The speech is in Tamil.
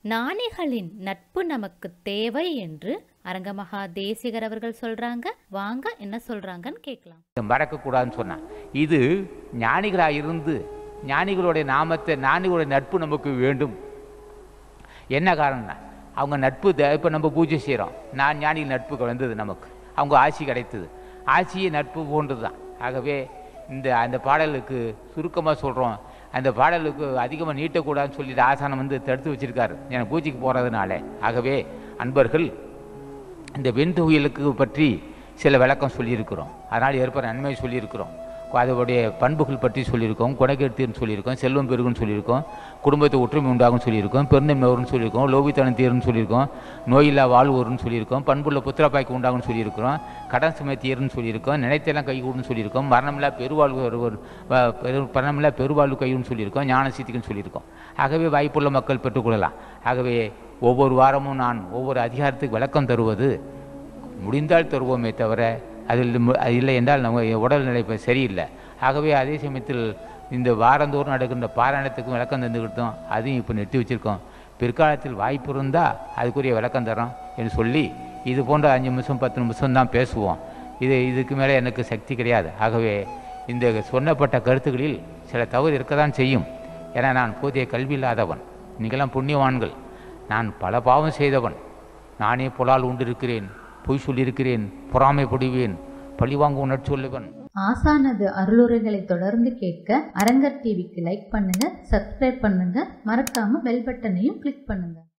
ஞானிகளின் நட்பு நமக்கு தேவை என்று அரங்கமகா தேசிகர் அவர்கள் சொல்றாங்க வாங்க என்ன சொல்றாங்கன்னு கேட்கலாம் மறக்கக்கூடாதுன்னு சொன்னான் இது ஞானிகளாக இருந்து ஞானிகளுடைய நாமத்தை ஞானிகளுடைய நட்பு நமக்கு வேண்டும் என்ன காரணம்னா அவங்க நட்பு இப்போ நம்ம பூஜை செய்கிறோம் நான் ஞானிகள் நட்பு வந்தது நமக்கு அவங்க ஆட்சி கிடைத்தது ஆட்சியை நட்பு போன்றது தான் ஆகவே இந்த அந்த பாடலுக்கு சுருக்கமாக சொல்கிறோம் அந்த பாடலுக்கு அதிகமாக நீட்டக்கூடாதுன்னு சொல்லிட்டு ஆசானம் வந்து தடுத்து வச்சிருக்காரு எனக்கு பூஜைக்கு போகிறதுனால ஆகவே அன்பர்கள் இந்த வெண்தொகைகளுக்கு பற்றி சில விளக்கம் சொல்லியிருக்கிறோம் அதனால் ஏற்படுற நன்மை சொல்லியிருக்கிறோம் அதோடைய பண்புகள் பற்றி சொல்லியிருக்கோம் கொடைக்கெடுத்தீர்னு சொல்லியிருக்கோம் செல்வம் பெருகுன்னு சொல்லியிருக்கோம் குடும்பத்தை ஒற்றுமை உண்டாகும்னு சொல்லியிருக்கோம் பெருந்தன்மை வரும்னு சொல்லியிருக்கோம் லோபித்தனம் தீருன்னு சொல்லியிருக்கோம் நோயில்லா வாழ்வு வரும்னு சொல்லியிருக்கோம் பண்புள்ள புத்திரப்பாய்க்கு உண்டாகும்னு சொல்லியிருக்கிறோம் கடன் சுமை தீருன்னு சொல்லியிருக்கோம் நினைத்தெல்லாம் கைகூடுன்னு சொல்லியிருக்கோம் மரணமில்லா பெருவாழ்வு வருவர் வ- பெரு மரணமில்லா பெருவாழ்வு கையுன்னு சொல்லியிருக்கோம் ஞான சித்திக்குன்னு சொல்லியிருக்கோம் ஆகவே வாய்ப்புள்ள மக்கள் பெற்றுக்கொள்ளலாம் ஆகவே ஒவ்வொரு வாரமும் நான் ஒவ்வொரு அதிகாரத்துக்கு விளக்கம் தருவது முடிந்தால் தருவோமே தவிர அதில் மு- அது இல்லை என்றால் நம்ம உடல்நிலை இப்போ சரியில்லை ஆகவே அதே சமயத்தில் இந்த வாரந்தோறும் நடக்கின்ற பாராயணத்துக்கும் விளக்கம் தந்துக்கிட்டோம் அதையும் இப்போ நிறுத்தி வச்சுருக்கோம் பிற்காலத்தில் வாய்ப்பு இருந்தால் அதுக்குரிய விளக்கம் தரோம் என்று சொல்லி இது போன்ற அஞ்சு நிமிஷம் பத்து நிமிஷம் தான் பேசுவோம் இது இதுக்கு மேலே எனக்கு சக்தி கிடையாது ஆகவே இந்த சொன்னப்பட்ட கருத்துக்களில் சில தவறு இருக்க தான் செய்யும் ஏன்னா நான் போதிய கல்வி இல்லாதவன் நீங்களாம் புண்ணியவான்கள் நான் பல பாவம் செய்தவன் நானே புலால் உண்டிருக்கிறேன் பொய் சொல்லியிருக்கிறேன் பொறாமைப்படுவேன் பழிவாங்க உணர்ச்சி உள்ளவன் ஆசானது அருளுரைகளை தொடர்ந்து கேட்க அரங்கர் டிவிக்கு லைக் பண்ணுங்க சப்ஸ்கிரைப் பண்ணுங்க மறக்காம பெல் பட்டனையும் கிளிக் பண்ணுங்க